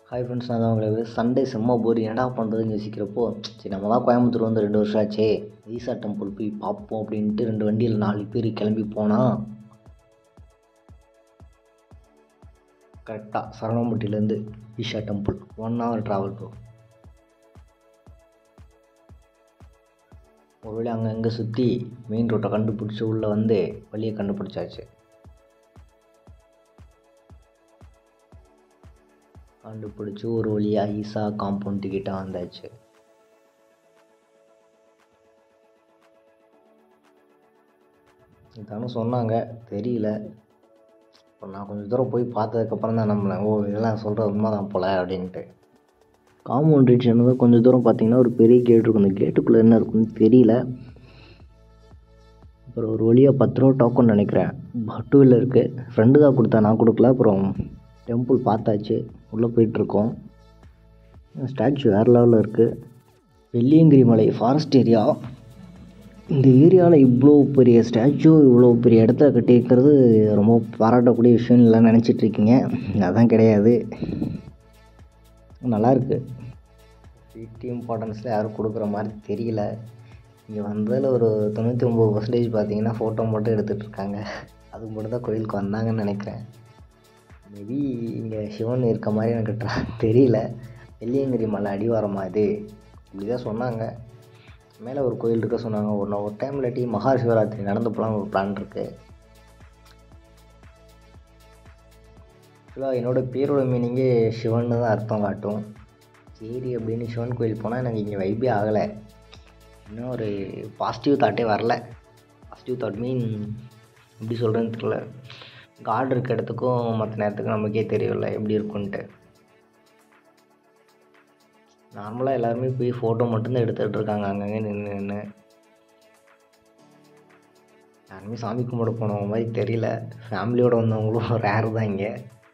hi friends நான் தான் உங்களுக்கு சண்டே செம்ம போர் என்னடா பண்ணுறதுன்னு யோசிக்கிறப்போ சரி நம்ம தான் கோயம்புத்தூர் வந்து ரெண்டு வருஷம் ஆச்சே ஈசா டெம்பிள் போய் பார்ப்போம் அப்படின்ட்டு ரெண்டு வண்டியில் நாலு பேர் கிளம்பி போனால் கரெக்டாக சரவணம்பட்டியிலேருந்து Isha temple one hour travel bro ஒருவேளை அங்கே அங்கே சுற்றி மெயின் ரோட்டை கண்டுபிடிச்சி உள்ளே வந்து வழியை கண்டுபிடிச்சாச்சு கண்டுபிடிச்சி ஒரு வழியாக ஈசா காம்பவுண்டு கிட்ட வந்தாச்சு இதானு சொன்னாங்க தெரியல இப்போ நான் கொஞ்சம் தூரம் போய் பார்த்ததுக்கப்புறம் தான் நம்பினேன் ஓ இதெல்லாம் சொல்கிறது உண்மை தான் போல அப்படின்ட்டு காம்பவுண்ட் ரீச் ஆனது கொஞ்சம் தூரம் பார்த்தீங்கன்னா ஒரு பெரிய கேட் இருக்கும் அந்த கேட்டுக்குள்ளே என்ன இருக்குன்னு தெரியல அப்புறம் ஒரு வழியாக பத்து ரூபா டோக்கன் நினைக்கிறேன் டூ வீலர் இருக்குது ஃப்ரெண்டு தான் கொடுத்தா நான் கொடுக்கல அப்புறம் டெம்பிள் பார்த்தாச்சு உள்ளே போயிட்டுருக்கோம் ஸ்டாச்சு வேறு லெவலில் இருக்குது வெள்ளியங்கிரி மலை ஃபாரஸ்ட் ஏரியா இந்த ஏரியாவில் இவ்வளோ பெரிய ஸ்டாச்சு இவ்வளோ பெரிய இடத்த கட்டியிருக்கிறது ரொம்ப பாராட்டக்கூடிய விஷயம் இல்லை நினச்சிட்ருக்கீங்க அதான் கிடையாது நல்லாயிருக்கு சிட்டி இம்பார்ட்டன்ஸில் யாரும் கொடுக்குற மாதிரி தெரியல இங்கே வந்ததில் ஒரு தொண்ணூற்றி ஒம்பது பர்சன்டேஜ் பார்த்தீங்கன்னா ஃபோட்டோ மட்டும் எடுத்துகிட்டு இருக்காங்க அதுக்கு மட்டும் தான் கோயிலுக்கு வந்தாங்கன்னு நினைக்கிறேன் மேபி இங்கே சிவன் இருக்க மாதிரி எனக்கு ட்ரா தெரியல வெள்ளியங்கிரி மலை அடிவாரமா இது இப்படி தான் சொன்னாங்க மேலே ஒரு கோயில் இருக்க சொன்னாங்க ஒரு ஒரு டைம் இல்லாட்டி மகா சிவராத்திரி நடந்து போகலான்னு ஒரு பிளான் இருக்குது ஆக்சுவலாக என்னோடய பேரோட மீனிங்கே சிவன்னு தான் அர்த்தம் காட்டும் சரி அப்படின்னு சிவன் கோயில் போனால் எனக்கு இங்கே வைப்பே ஆகலை இன்னும் ஒரு பாசிட்டிவ் தாட்டே வரல பாசிட்டிவ் தாட் மீன் எப்படி சொல்கிறேன்னு தெரியல காட் இருக்க இடத்துக்கும் மற்ற நேரத்துக்கும் நமக்கே தெரியல எப்படி இருக்குன்ட்டு நார்மலாக எல்லாருமே போய் ஃபோட்டோ மட்டும்தான் எடுத்துகிட்டு இருக்காங்க அங்கங்கே நின்று நின்று யாருமே சாமி கும்பிட போனவங்க மாதிரி தெரியல ஃபேமிலியோடு வந்தவங்களும் ரேர் தான் இங்கே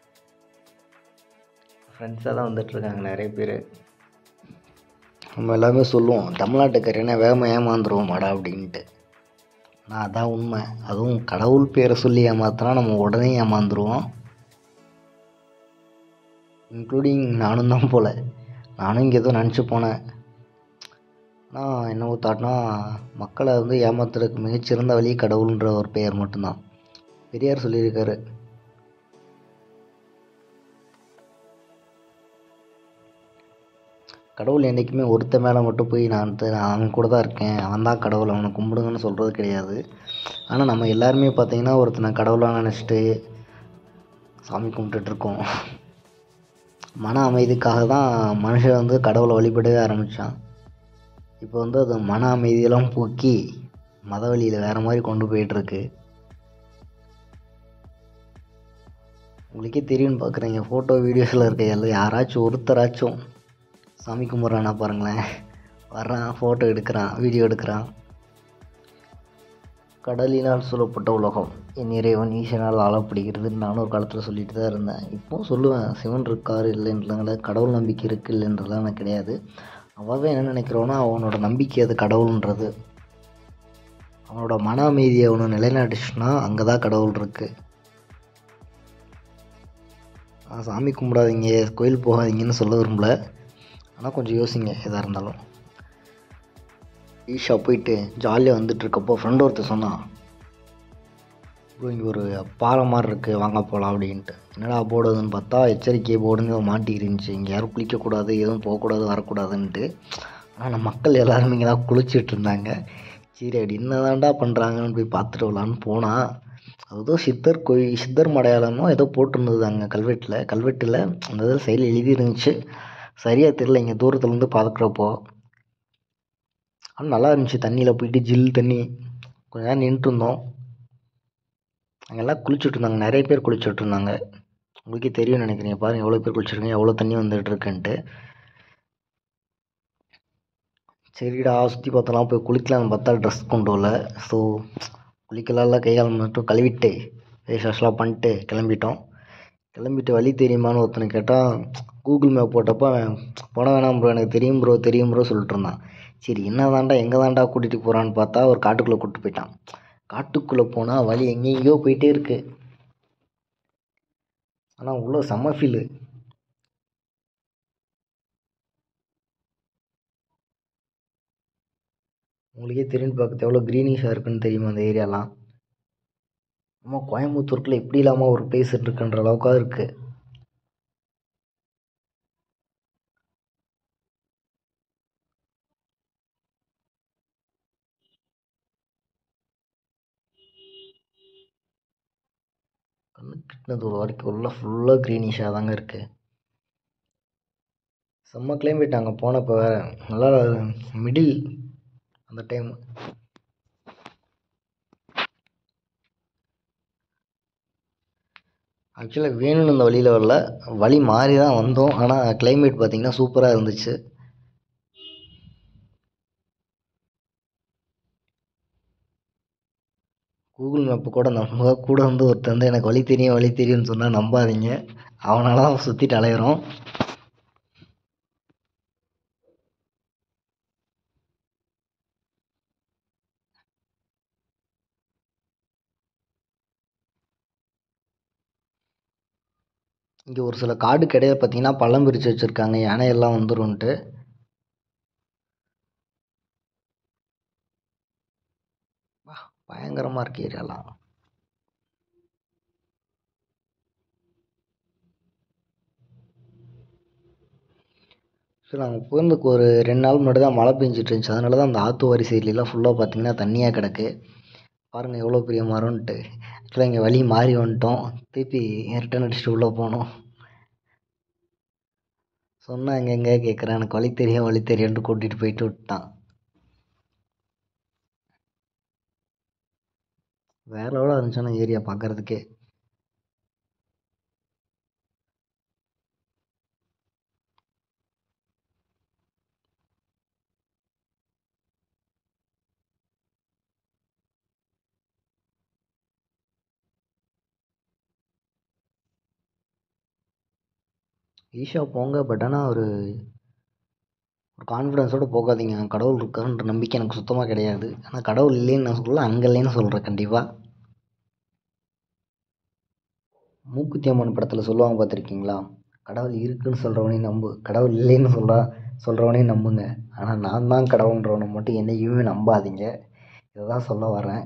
ஃப்ரெண்ட்ஸாக தான் வந்துட்டுருக்காங்க நிறைய பேர் நம்ம எல்லாமே சொல்லுவோம் தமிழ்நாட்டுக்காரனா வேகமாக ஏமாந்துருவோம் மாடா அப்படின்ட்டு ஆனால் அதான் உண்மை அதுவும் கடவுள் பேரை சொல்லி ஏமாத்தினா நம்ம உடனே ஏமாந்துருவோம் இன்க்ளூடிங் நானும் தான் போல் நானும் இங்கே ஏதோ நினச்சி போனேன் ஆனால் என்ன தாட்னா மக்களை வந்து ஏமாத்துறதுக்கு மிகச்சிறந்த வழி கடவுள்ன்ற ஒரு பெயர் மட்டும்தான் பெரியார் சொல்லியிருக்காரு கடவுள் என்றைக்குமே ஒருத்த மேலே மட்டும் போய் நான் அவன் கூட தான் இருக்கேன் அவன் தான் கடவுள் அவனை கும்பிடுங்கன்னு சொல்கிறது கிடையாது ஆனால் நம்ம எல்லாருமே பார்த்திங்கன்னா ஒருத்தனை கடவுளாக நினச்சிட்டு சாமி கும்பிட்டுட்ருக்கோம் மன அமைதிக்காக தான் மனுஷன் வந்து கடவுளை வழிபடவே ஆரம்பித்தான் இப்போ வந்து அது மன அமைதியெல்லாம் போக்கி மத வழியில் வேறு மாதிரி கொண்டு போயிட்டுருக்கு உங்களுக்கே தெரியும்னு பார்க்குறீங்க ஃபோட்டோ வீடியோஸில் இருக்க எல்லாம் யாராச்சும் ஒருத்தராச்சும் சாமி கும்பிட்றானா பாருங்களேன் வர்றான் ஃபோட்டோ எடுக்கிறான் வீடியோ எடுக்கிறான் கடலினால் சூழப்பட்ட உலகம் என் இறைவன் ஈசனால் ஆளப்படுகிறதுன்னு நானும் ஒரு காலத்தில் சொல்லிட்டு தான் இருந்தேன் இப்போவும் சொல்லுவேன் சிவன் இருக்கார் இல்லைன்றதுனால கடவுள் நம்பிக்கை இருக்குது இல்லைன்றதுலாம் எனக்கு கிடையாது அவன் என்ன நினைக்கிறோன்னா அவனோட நம்பிக்கை அது கடவுள்ன்றது அவனோட மன அமைதியை அவனை நிலைநாட்டுச்சுன்னா அங்கே தான் கடவுள் இருக்குது சாமி கும்பிடாதீங்க கோயில் போகாதீங்கன்னு சொல்ல விரும்பல ஆனால் கொஞ்சம் யோசிங்க எதாக இருந்தாலும் ஈஷா போயிட்டு ஜாலியாக வந்துட்டு இருக்கப்போ ஃப்ரெண்ட் ஒருத்தர் சொன்னான் ப்ரோ இங்கே ஒரு பாறை மாதிரி இருக்குது வாங்க போகலாம் அப்படின்ட்டு என்னடா போடுதுன்னு பார்த்தா எச்சரிக்கை போர்டுன்னு மாட்டி இருந்துச்சு இங்கே யாரும் குளிக்கக்கூடாது எதுவும் போகக்கூடாது வரக்கூடாதுன்ட்டு ஆனால் நம்ம மக்கள் எல்லாருமே இங்கே தான் குளிச்சுட்டு இருந்தாங்க சரி அப்படி என்னதான்டா பண்ணுறாங்கன்னு போய் பார்த்துட்டு வரலான்னு போனால் ஏதோ சித்தர் கோயில் சித்தர் மடையாளமோ ஏதோ போட்டிருந்தது அங்கே கல்வெட்டில் கல்வெட்டில் அந்த இதில் சைடில் எழுதி இருந்துச்சு சரியாக தெரில இங்கே தூரத்துலேருந்து பார்க்குறப்போ ஆனால் நல்லா இருந்துச்சு தண்ணியில் போயிட்டு ஜில் தண்ணி கொஞ்ச நேரம் நின்றுட்டு இருந்தோம் அங்கெல்லாம் குளிச்சுட்டு இருந்தாங்க நிறைய பேர் குளிச்சுட்டு இருந்தாங்க உங்களுக்கே தெரியும்னு நினைக்கிறீங்க பாருங்கள் எவ்வளோ பேர் குளிச்சிருக்கீங்க எவ்வளோ தண்ணி வந்துட்டு இருக்குன்ட்டு சரிடா சுற்றி பார்த்தலாம் போய் குளிக்கலாம்னு பார்த்தா ட்ரெஸ் கொண்டு வரல ஸோ குளிக்கலாம்ல கைகால் மட்டும் கழுவிட்டு ஃபேஸ் வாஷ்லாம் பண்ணிட்டு கிளம்பிட்டோம் கிளம்பிட்டு வழி தெரியுமான்னு ஒருத்தனை கேட்டால் கூகுள் மேப் போட்டப்போ போன வேணாம் ப்ரோ எனக்கு தெரியும் ப்ரோ தெரியும் ப்ரோ சொல்லிட்டு இருந்தான் சரி என்ன தாண்டா எங்கே தாண்டா கூட்டிகிட்டு போகிறான்னு பார்த்தா ஒரு காட்டுக்குள்ளே கூப்பிட்டு போயிட்டான் காட்டுக்குள்ளே போனால் வழி எங்கெங்கேயோ போயிட்டே இருக்குது ஆனால் உள்ள செம்ம ஃபீலு உங்களுக்கே திரும்பி பார்க்கறது எவ்வளோ க்ரீனிஷாக இருக்குன்னு தெரியுமா அந்த ஏரியாலாம் நம்ம கோயம்புத்தூருக்குள்ள இப்படி இல்லாமல் ஒரு பிளேஸ் இருக்குன்ற அளவுக்காக இருக்குது கண்ணு கிட்டினது ஒரு வரைக்கும் உள்ள ஃபுல்லாக க்ரீனிஷாக தாங்க இருக்குது செம்ம கிளைமேட் அங்கே போனப்போ வேறு நல்லா மிடில் அந்த டைம் ஆக்சுவலாக வேணும்னு இந்த வழியில் வரல வழி மாறி தான் வந்தோம் ஆனால் கிளைமேட் பார்த்திங்கன்னா சூப்பராக இருந்துச்சு கூகுள் மேப்பு கூட நம்ம கூட வந்து ஒருத்தன் வந்து எனக்கு வழி தெரியும் வழி தெரியும்னு சொன்னால் நம்பாதீங்க அவனால தான் சுற்றிட்டு அலையிறோம் இங்கே ஒரு சில காடு கிடையாது பார்த்தீங்கன்னா பள்ளம் பிரித்து வச்சுருக்காங்க யானையெல்லாம் வந்துரும்ன்ட்டு வா பயங்கரமாக இருக்கு ஏரியாலாம் ஸோ நாங்கள் போகிறதுக்கு ஒரு ரெண்டு நாள் முன்னாடி தான் மழை பெஞ்சிட்டு இருந்துச்சு அதனால தான் அந்த ஆற்றுவாரி சைட்லலாம் ஃபுல்லாக பார்த்தீங்கன்னா தண்ணியாக கிடக்கு பாருங்கள் எவ்வளோ பெரிய மரம்ன்ட்டு ஆக்சுவலாக இங்கே வழி மாறி வந்துட்டோம் திருப்பி ரிட்டன் அடிச்சுட்டு உள்ளே போனோம் சொன்னால் எங்கே எங்கே கேட்குறேன் எனக்கு வழி தெரியும் வழி தெரியும்னு கூட்டிகிட்டு போயிட்டு விட்டான் வேற லெவலாக இருந்துச்சுன்னா ஏரியா பார்க்குறதுக்கே ஈஷா போங்க பட் ஆனால் ஒரு ஒரு கான்ஃபிடென்ஸோடு போகாதீங்க கடவுள் இருக்கான்ற நம்பிக்கை எனக்கு சுத்தமாக கிடையாது ஆனால் கடவுள் இல்லைன்னு நான் சொல்லல அங்கே இல்லைன்னு சொல்கிறேன் கண்டிப்பாக மூக்குத்தி அம்மன் படத்தில் சொல்லுவாங்க பார்த்துருக்கீங்களா கடவுள் இருக்குன்னு சொல்கிறவனையும் நம்பு கடவுள் இல்லைன்னு சொல்கிறா சொல்கிறவனையும் நம்புங்க ஆனால் நான் தான் கடவுள்ன்றவனை மட்டும் என்னைக்குமே நம்பாதீங்க இதை தான் சொல்ல வரேன்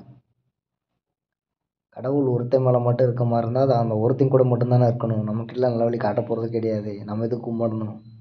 கடவுள் ஒருத்தன் மேலே மட்டும் இருக்க மாதிரி இருந்தால் அது அந்த ஒருத்தன் கூட மட்டும்தானே இருக்கணும் நமக்கு இல்லை நல்ல வழி காட்ட போகிறது கிடையாது நம்ம எதுக்கு கும்பிடணும்